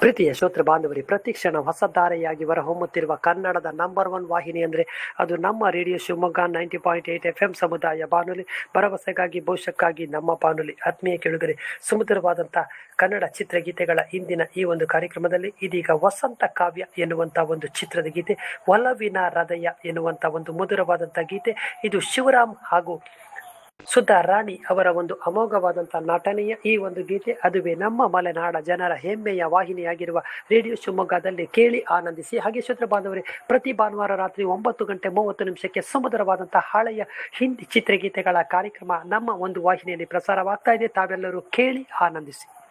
ಪ್ರೀತಿಯ ಶ್ರೋತೃ ಬಾಂಧವರಿ ಪ್ರತಿಕ್ಷಣ ಹೊಸಧಾರೆಯಾಗಿ ಹೊರಹೊಮ್ಮುತ್ತಿರುವ ಕನ್ನಡದ ನಂಬರ್ ಒನ್ ವಾಹಿನಿ ಅಂದರೆ ಅದು ನಮ್ಮ radio Shivamogga ninety point eight F M ಸಮುದಾಯ ಬಾನುಲಿ ಭರವಸೆಗಾಗಿ ಭವಿಷ್ಯಕ್ಕಾಗಿ ನಮ್ಮ ಬಾನುಲಿ ಆತ್ಮೀಯ ಕೆಳಗರೆ ಸುಮಧುರವಾದಂಥ ಕನ್ನಡ ಚಿತ್ರಗೀತೆಗಳ ಇಂದಿನ ಈ ಒಂದು ಕಾರ್ಯಕ್ರಮದಲ್ಲಿ ಇದೀಗ ವಸಂತ ಕಾವ್ಯ ಎನ್ನುವಂಥ ಒಂದು ಚಿತ್ರದ ಗೀತೆ ಒಲವಿನ ಹೃದಯ ಎನ್ನುವಂಥ ಒಂದು ಮಧುರವಾದಂಥ ಗೀತೆ ಇದು ಶಿವರಾಮ್ ಹಾಗೂ ಸುಧಾ ರಾಣಿ ಅವರ ಒಂದು ಅಮೋಘವಾದಂತಹ ನಟನೆಯ ಈ ಒಂದು ಗೀತೆ ಅದುವೇ ನಮ್ಮ ಮಲೆನಾಡ ಜನರ ಹೆಮ್ಮೆಯ ವಾಹಿನಿಯಾಗಿರುವ ರೇಡಿಯೋ ಶಿವಮೊಗ್ಗದಲ್ಲಿ ಕೇಳಿ ಆನಂದಿಸಿ ಹಾಗೆ ಶ್ರೋತೃ ಬಾಂಧವರೇ ಪ್ರತಿ ಭಾನುವಾರ ರಾತ್ರಿ ಒಂಬತ್ತು ಗಂಟೆ ಮೂವತ್ತು ನಿಮಿಷಕ್ಕೆ ಸುಮಧುರವಾದಂತಹ ಹಳೆಯ ಹಿಂದಿ ಚಿತ್ರಗೀತೆಗಳ ಕಾರ್ಯಕ್ರಮ ನಮ್ಮ ಒಂದು ವಾಹಿನಿಯಲ್ಲಿ ಪ್ರಸಾರವಾಗ್ತಾ ಇದೆ ತಾವೆಲ್ಲರೂ ಕೇಳಿ ಆನಂದಿಸಿ